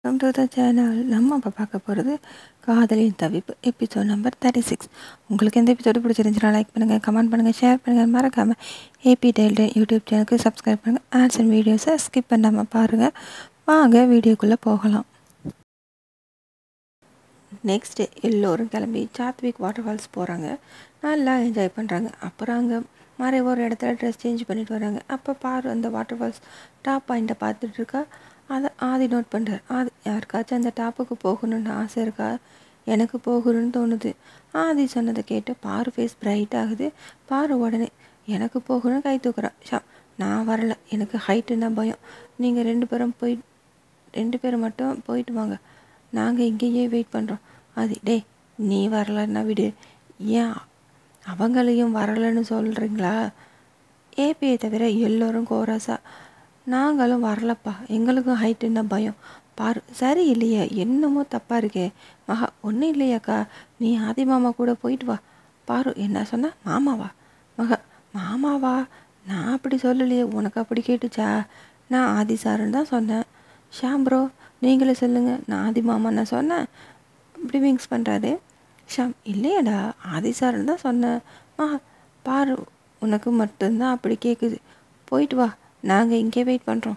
Welcome to the channel நம்ம இப்போ பார்க்க போகிறது காதலின் தவிப்பு எபிசோட் நம்பர் தேர்ட்டி சிக்ஸ் உங்களுக்கு எந்த எபிசோடு பிடிச்சிருந்துச்சுன்னா லைக் பண்ணுங்கள் கமெண்ட் பண்ணுங்கள் ஷேர் பண்ணுங்கள் மறக்காமல் ஏபி டெய்ல்டு யூடியூப் சேனலுக்கு சப்ஸ்கிரைப் பண்ணுங்கள் ஆட்ஸ் அண்ட் வீடியோஸை ஸ்கிப் பண்ணாமல் பாருங்கள் வாங்க வீடியோக்குள்ளே போகலாம் நெக்ஸ்ட்டு எல்லோரும் கிளம்பி சாத்விக் வாட்டர் ஃபால்ஸ் போகிறாங்க நல்லா என்ஜாய் பண்ணுறாங்க அப்புறம் அங்கே மாதிரி ஒரு இடத்துல ட்ரெஸ் சேஞ்ச் பண்ணிட்டு வராங்க அப்போ பாரு அந்த வாட்டர் ஃபால்ஸ் டாப் பாயிண்ட்டை பார்த்துட்டு இருக்கா அதை ஆதி நோட் பண்ணுறார் ஆதி யாருக்காச்சும் அந்த டாப்புக்கு போகணுன்னு ஆசை இருக்கா எனக்கு போகணும்னு தோணுது ஆதி சொன்னதை கேட்டு பாரு ஃபேஸ் பிரைட் ஆகுது பாரு உடனே எனக்கு போகணும்னு கை தூக்குறா ஷா நான் வரல எனக்கு ஹைட்டுன்னா பயம் நீங்கள் ரெண்டு பேரும் போய் ரெண்டு பேரும் மட்டும் போயிட்டு வாங்க நாங்கள் இங்கேயே வெயிட் பண்ணுறோம் அது டேய் நீ வரலன்னா விடு ஏன் அவங்களையும் வரலன்னு சொல்கிறீங்களா ஏபியை தவிர எல்லோரும் கோரஸா நாங்களும் வரலப்பா எங்களுக்கும் ஹைட்டுன்னா பயம் பாரு சரி இல்லையே என்னமோ தப்பாக இருக்கே மகா ஒன்றும் இல்லையாக்கா நீ ஆதி மாமா கூட போயிட்டு வா பாரு என்ன சொன்ன மாமாவா மகா மாமாவா நான் அப்படி சொல்லலையே உனக்கு அப்படி கேட்டுச்சா நான் ஆதி சாருன்னு தான் சொன்னேன் ஷாம் ப்ரோ நீங்களே சொல்லுங்கள் நான் ஆதி மாமா நான் சொன்னேன் இப்படி மிக்ஸ் பண்ணுறாரு ஷாம் இல்லையடா ஆதி சாருன்னு தான் சொன்னேன் மகா பாரு உனக்கு மட்டும்தான் அப்படி கேட்குது போயிட்டு வா நாங்கள் இங்கே வெயிட் பண்ணுறோம்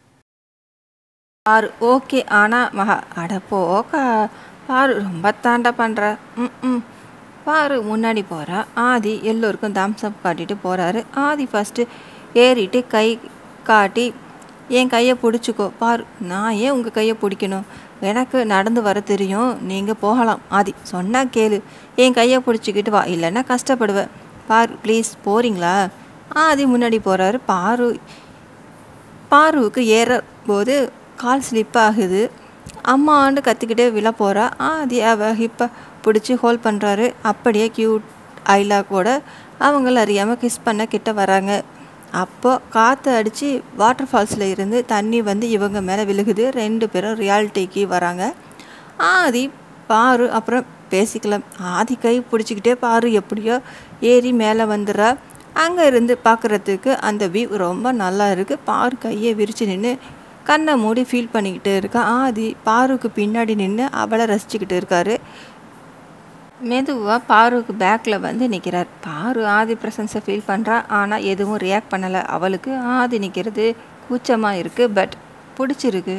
பாரு ஓகே ஆனால் மகா அட போக்கா பாரு ரொம்ப தாண்டா பண்ணுற ம் ம் பாரு முன்னாடி போகிறா ஆதி எல்லோருக்கும் தம்ஸ் அப் காட்டிட்டு போகிறாரு ஆதி ஃபஸ்ட்டு ஏறிட்டு கை காட்டி என் கையை பிடிச்சிக்கோ பாரு நான் ஏன் உங்கள் கையை பிடிக்கணும் எனக்கு நடந்து வர தெரியும் நீங்கள் போகலாம் ஆதி சொன்னால் கேளு என் கையை பிடிச்சிக்கிட்டு வா இல்லைன்னா கஷ்டப்படுவேன் பாரு ப்ளீஸ் போகிறீங்களா ஆதி முன்னாடி போகிறாரு பாரு பாருவுக்கு ஏற போது கால் ஸ்லிப் ஆகுது அம்மாண்டு கத்திக்கிட்டே விழ போகிறா ஆதி அவ ஹிப்பை பிடிச்சி ஹோல்ட் பண்ணுறாரு அப்படியே க்யூட் ஐலாக்கோட அவங்கள அறியாமல் கிஸ் பண்ண கிட்ட வராங்க அப்போ காற்று அடித்து வாட்டர் ஃபால்ஸில் இருந்து தண்ணி வந்து இவங்க மேலே விழுகுது ரெண்டு பேரும் ரியாலிட்டிக்கு வராங்க ஆதி பாரு அப்புறம் பேசிக்கலாம் ஆதி கை பிடிச்சிக்கிட்டே பாரு எப்படியோ ஏறி மேலே வந்துடுறா அங்கே இருந்து பார்க்குறதுக்கு அந்த வியூ ரொம்ப நல்லா இருக்குது பாரு கையை விரித்து நின்று கண்ணை மூடி ஃபீல் பண்ணிக்கிட்டு இருக்கா ஆதி பாருக்கு பின்னாடி நின்று அவளை ரசிச்சுக்கிட்டு இருக்காரு மெதுவாக பாருக்கு பேக்கில் வந்து நிற்கிறார் பாரு ஆதி ப்ரெசன்ஸை ஃபீல் பண்ணுறா ஆனால் எதுவும் ரியாக்ட் பண்ணலை அவளுக்கு ஆதி நிற்கிறது கூச்சமாக இருக்குது பட் பிடிச்சிருக்கு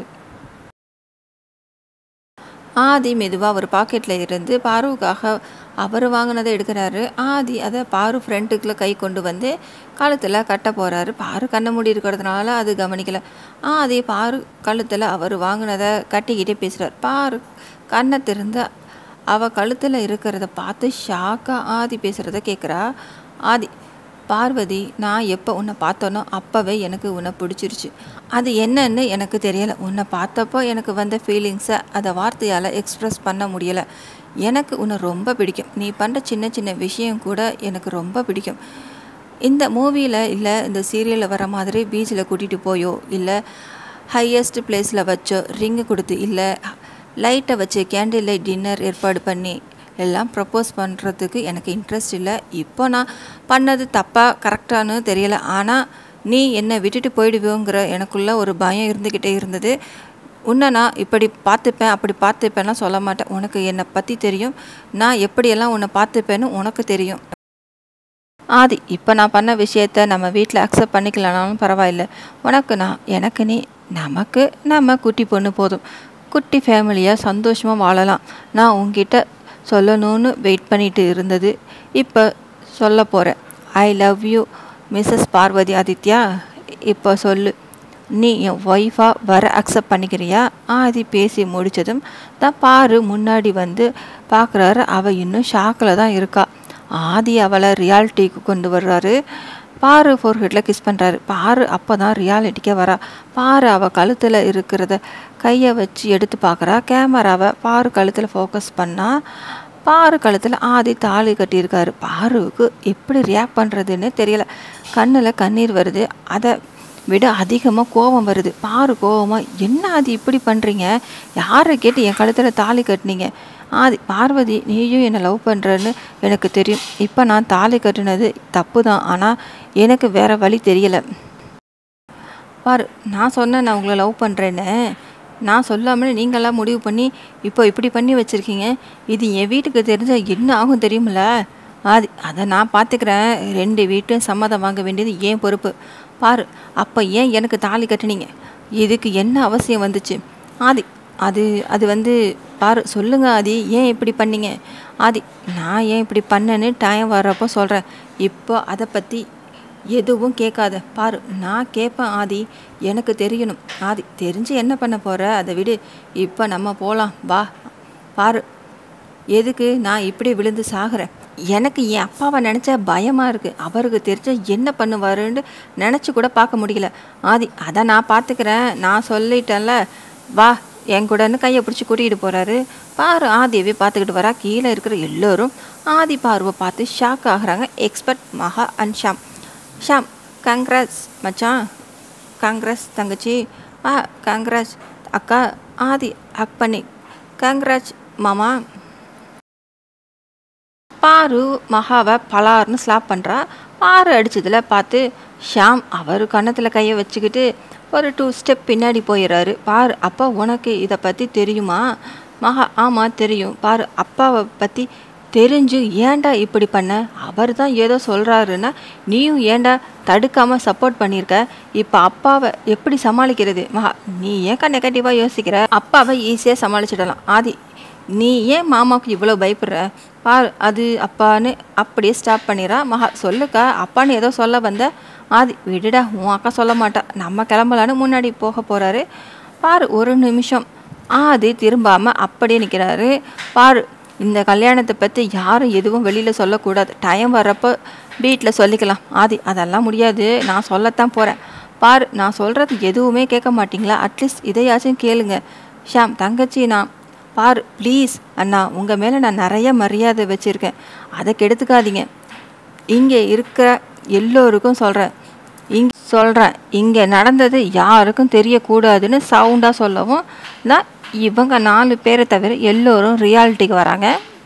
ஆதி மெதுவாக ஒரு பாக்கெட்டில் இருந்து பாருவுக்காக அவர் வாங்கினதை எடுக்கிறாரு ஆதி அதை பாரு ஃப்ரெண்டுக்குள்ளே கை கொண்டு வந்து கழுத்தில் கட்ட போகிறாரு பாரு கண்ணை மூடி இருக்கிறதுனால அது கவனிக்கலை ஆதி பாரு கழுத்தில் அவர் வாங்கினதை கட்டிக்கிட்டே பேசுகிறார் பாரு கண்ணை திறந்து அவள் கழுத்தில் இருக்கிறத பார்த்து ஷாக்காக ஆதி பேசுகிறத கேட்குறா ஆதி பார்வதி நான் எப்போ உன்னை பார்த்தோனோ அப்போவே எனக்கு உன்னை பிடிச்சிருச்சு அது என்னன்னு எனக்கு தெரியலை உன்னை பார்த்தப்போ எனக்கு வந்த ஃபீலிங்ஸை அதை வார்த்தையால் எக்ஸ்ப்ரெஸ் பண்ண முடியலை எனக்கு உன்னை ரொம்ப பிடிக்கும் நீ பண்ணுற சின்ன சின்ன விஷயம் கூட எனக்கு ரொம்ப பிடிக்கும் இந்த மூவியில் இல்லை இந்த சீரியலில் வர மாதிரி பீச்சில் கூட்டிகிட்டு போயோ இல்லை ஹையஸ்ட் பிளேஸில் வச்சோ ரிங்கு கொடுத்து இல்லை லைட்டை வச்சு கேண்டில் லைட் டின்னர் ஏற்பாடு பண்ணி எல்லாம் ப்ரப்போஸ் பண்ணுறதுக்கு எனக்கு இன்ட்ரெஸ்ட் இல்லை இப்போ நான் பண்ணது தப்பாக கரெக்டானு தெரியலை ஆனால் நீ என்னை விட்டுட்டு போயிடுவோங்கிற எனக்குள்ள ஒரு பயம் இருந்துக்கிட்டே இருந்தது உன்னை நான் இப்படி பார்த்துப்பேன் அப்படி பார்த்துப்பேன்லாம் சொல்ல மாட்டேன் உனக்கு என்னை பற்றி தெரியும் நான் எப்படியெல்லாம் உன்னை பார்த்துப்பேன்னு உனக்கு தெரியும் ஆதி இப்போ நான் பண்ண விஷயத்த நம்ம வீட்டில் அக்செப்ட் பண்ணிக்கலனாலும் பரவாயில்ல உனக்கு நான் எனக்கு நீ நமக்கு நம்ம குட்டி பொண்ணு போதும் குட்டி ஃபேமிலியாக சந்தோஷமாக வாழலாம் நான் உங்ககிட்ட சொல்லணும்னு வெயிட் பண்ணிட்டு இருந்தது இப்போ சொல்ல போகிறேன் I love you Mrs Parvathi Aditya இப்போ சொல்லு நீ என் ஒய்ஃபாக வர அக்செப்ட் பண்ணிக்கிறியா ஆதி பேசி முடித்ததும் தான் பாரு முன்னாடி வந்து பார்க்குறாரு அவள் இன்னும் ஷாக்கில் தான் இருக்கா ஆதி அவளை ரியாலிட்டிக்கு கொண்டு வர்றாரு பாரு ஃபோர்ஹெட்டில் கிஸ் பண்ணுறாரு பாரு அப்போ தான் ரியாலிட்டிக்கே வரா பாரு அவள் கழுத்தில் இருக்கிறத கையை வச்சு எடுத்து பார்க்குறா கேமராவை பாரு கழுத்தில் ஃபோக்கஸ் பண்ணால் பாரு கழுத்தில் ஆதி தாலி கட்டியிருக்காரு பாருவுக்கு எப்படி ரியாக்ட் பண்ணுறதுன்னு தெரியல கண்ணில் கண்ணீர் வருது அதை விட அதிகமாக கோபம் வருது பாரு கோபமாக என்ன ஆதி இப்படி பண்ணுறீங்க யாரை கேட்டு என் கழுத்தில் தாலி கட்டினீங்க ஆதி பார்வதி நீயும் என்னை லவ் பண்ணுறன்னு எனக்கு தெரியும் இப்போ நான் தாலி கட்டினது தப்பு தான் ஆனால் எனக்கு வேறு வழி தெரியலை பாரு நான் சொன்னேன் நான் உங்களை லவ் பண்ணுறேன்னு நான் சொல்லாமல் நீங்களாம் முடிவு பண்ணி இப்போ இப்படி பண்ணி வச்சுருக்கீங்க இது என் வீட்டுக்கு தெரிஞ்சால் என்ன ஆகும் தெரியுமில்ல அது அதை நான் பார்த்துக்கிறேன் ரெண்டு வீட்டும் சம்மதம் வாங்க வேண்டியது ஏன் பொறுப்பு பாரு அப்போ ஏன் எனக்கு தாலி கட்டுனீங்க இதுக்கு என்ன அவசியம் வந்துச்சு ஆதி அது அது வந்து பாரு சொல்லுங்க ஆதி ஏன் இப்படி பண்ணீங்க ஆதி நான் ஏன் இப்படி பண்ணேன்னு டைம் வர்றப்போ சொல்கிறேன் இப்போ அதை பற்றி எதுவும் கேட்காத பாரு நான் கேட்பேன் ஆதி எனக்கு தெரியணும் ஆதி தெரிஞ்சு என்ன பண்ண போகிற அதை விடு இப்போ நம்ம போகலாம் வா பாரு எதுக்கு நான் இப்படி விழுந்து சாகிறேன் எனக்கு என் அப்பாவை நினச்சா பயமாக இருக்குது அவருக்கு தெரிஞ்ச என்ன பண்ணுவாருன்னு நினச்சி கூட பார்க்க முடியல ஆதி அதை நான் பார்த்துக்கிறேன் நான் சொல்லிட்டேன்ல வா என் கூடன்னு கையை பிடிச்சி கூட்டிகிட்டு போகிறாரு பாரு ஆதியவே பார்த்துக்கிட்டு வரா கீழே இருக்கிற எல்லோரும் ஆதி பார்வை பார்த்து ஷாக் ஆகுறாங்க எக்ஸ்பர்ட் மகா அண்ட் ஷாம் ஷாம் கங்க்ராஸ் மச்சான் காங்கிரஸ் தங்கச்சி ஆ காங்கிரஸ் அக்கா ஆதி ஹக் பண்ணி காங்கிராஜ் மாமா பாரு மகாவை பலார்னு ஸ்லாப் பண்ணுறா பாரு அடிச்சதில் பார்த்து ஷாம் அவர் கன்னத்தில் கையை வச்சுக்கிட்டு ஒரு டூ ஸ்டெப் பின்னாடி போயிடுறாரு பாரு அப்பா உனக்கு இதை பற்றி தெரியுமா மகா ஆமாம் தெரியும் பாரு அப்பாவை பற்றி தெரிஞ்சு ஏன்டா இப்படி பண்ண அவர் தான் ஏதோ சொல்கிறாருன்னா நீயும் ஏன்டா தடுக்காமல் சப்போர்ட் பண்ணியிருக்க இப்போ அப்பாவை எப்படி சமாளிக்கிறது மகா நீ ஏன்க்கா நெகட்டிவாக யோசிக்கிற அப்பாவை ஈஸியாக சமாளிச்சிடலாம் ஆதி நீ ஏன் மாமாவுக்கு இவ்வளோ பயப்படுற பார் அது அப்பான்னு அப்படியே ஸ்டாப் பண்ணிடுறா மகா சொல்லுக்கா அப்பான்னு ஏதோ சொல்ல வந்த ஆதி விடுடா உன் அக்கா சொல்ல மாட்டா நம்ம கிளம்பலான்னு முன்னாடி போக போகிறாரு பாரு ஒரு நிமிஷம் ஆதி திரும்பாமல் அப்படியே நிற்கிறாரு பாரு இந்த கல்யாணத்தை பற்றி யாரும் எதுவும் வெளியில் சொல்லக்கூடாது டைம் வர்றப்போ வீட்டில் சொல்லிக்கலாம் ஆதி அதெல்லாம் முடியாது நான் சொல்லத்தான் போகிறேன் பாரு நான் சொல்கிறது எதுவுமே கேட்க மாட்டீங்களா அட்லீஸ்ட் இதையாச்சும் கேளுங்க ஷாம் தங்கச்சி நான் பாரு ப்ளீஸ் அண்ணா உங்கள் மேலே நான் நிறைய மரியாதை வச்சுருக்கேன் அதை கெடுத்துக்காதீங்க இங்கே இருக்கிற எல்லோருக்கும் சொல்கிறேன் இங் சொல்கிறேன் இங்கே நடந்தது யாருக்கும் தெரியக்கூடாதுன்னு சவுண்டாக சொல்லவும் நான் இவங்க நாலு பேரை தவிர எல்லோரும் ரியாலிட்டிக்கு வராங்க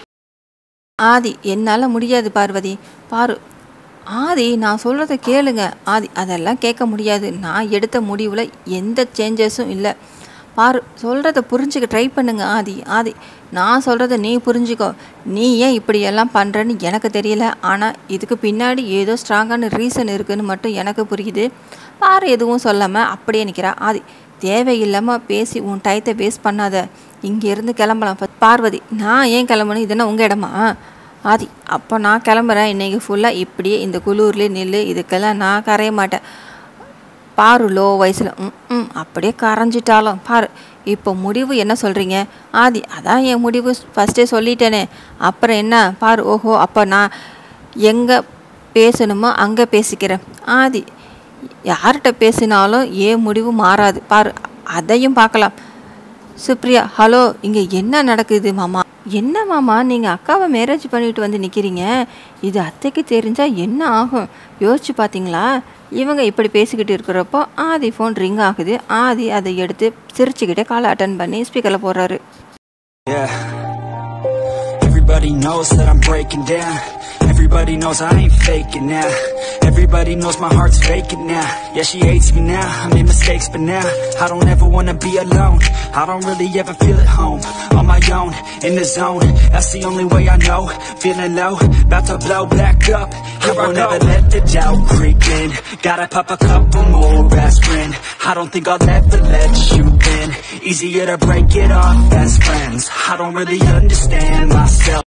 ஆதி என்னால் முடியாது பார்வதி பாரு ஆதி நான் சொல்கிறத கேளுங்க ஆதி அதெல்லாம் கேட்க முடியாது நான் எடுத்த முடிவில் எந்த சேஞ்சஸும் இல்லை பாரு சொல்கிறத புரிஞ்சுக்க ட்ரை பண்ணுங்க ஆதி ஆதி நான் சொல்கிறத நீ புரிஞ்சுக்கோ நீ ஏன் இப்படியெல்லாம் பண்ணுறன்னு எனக்கு தெரியல ஆனால் இதுக்கு பின்னாடி ஏதோ ஸ்ட்ராங்கான ரீசன் இருக்குதுன்னு மட்டும் எனக்கு புரியுது பாரு எதுவும் சொல்லாமல் அப்படியே நிற்கிறா ஆதி தேவையில்லாமல் பேசி உன் டயத்தை வேஸ்ட் பண்ணாத இங்கேருந்து கிளம்பலாம் பார்வதி நான் ஏன் கிளம்பணும் இதுனா உங்கள் இடமா ஆதி அப்போ நான் கிளம்புறேன் இன்றைக்கி ஃபுல்லாக இப்படியே இந்த குளூர்லேயே நில்லு இதுக்கெல்லாம் நான் கரைய மாட்டேன் பாரு லோ வயசில் ம் ம் அப்படியே கரைஞ்சிட்டாலும் பாரு இப்போ முடிவு என்ன சொல்கிறீங்க ஆதி அதான் என் முடிவு ஃபஸ்ட்டே சொல்லிட்டேனே அப்புறம் என்ன பாரு ஓஹோ அப்போ நான் எங்கே பேசணுமோ அங்கே பேசிக்கிறேன் ஆதி யார்கிட்ட பேசினாலும் ஏன் முடிவு மாறாது பாரு அதையும் பார்க்கலாம் சுப்ரியா ஹலோ இங்கே என்ன நடக்குது மாமா என்ன மாமா நீங்கள் அக்காவை மேரேஜ் பண்ணிட்டு வந்து நிற்கிறீங்க இது அத்தைக்கு தெரிஞ்சால் என்ன ஆகும் யோசிச்சு பார்த்தீங்களா இவங்க இப்படி பேசிக்கிட்டு இருக்கிறப்போ ஆதி ஃபோன் ரிங் ஆகுது ஆதி அதை எடுத்து சிரிச்சுக்கிட்டே காலை அட்டன் பண்ணி ஸ்பீக்கரில் போடுறாரு Yeah. Everybody knows that I'm breaking down. Everybody knows I ain't faking now. Everybody knows my heart's faking now. Yeah, she hates me now. I made mistakes, but now I don't ever wanna be alone. I don't really ever feel at home. On my own, in the zone. That's the only way I know. Feeling low, about to blow back up. I won't ever let the doubt creep in. Gotta pop a couple more aspirin. I don't think I'll ever let you in. Easier to break it off best friends. I don't really understand myself.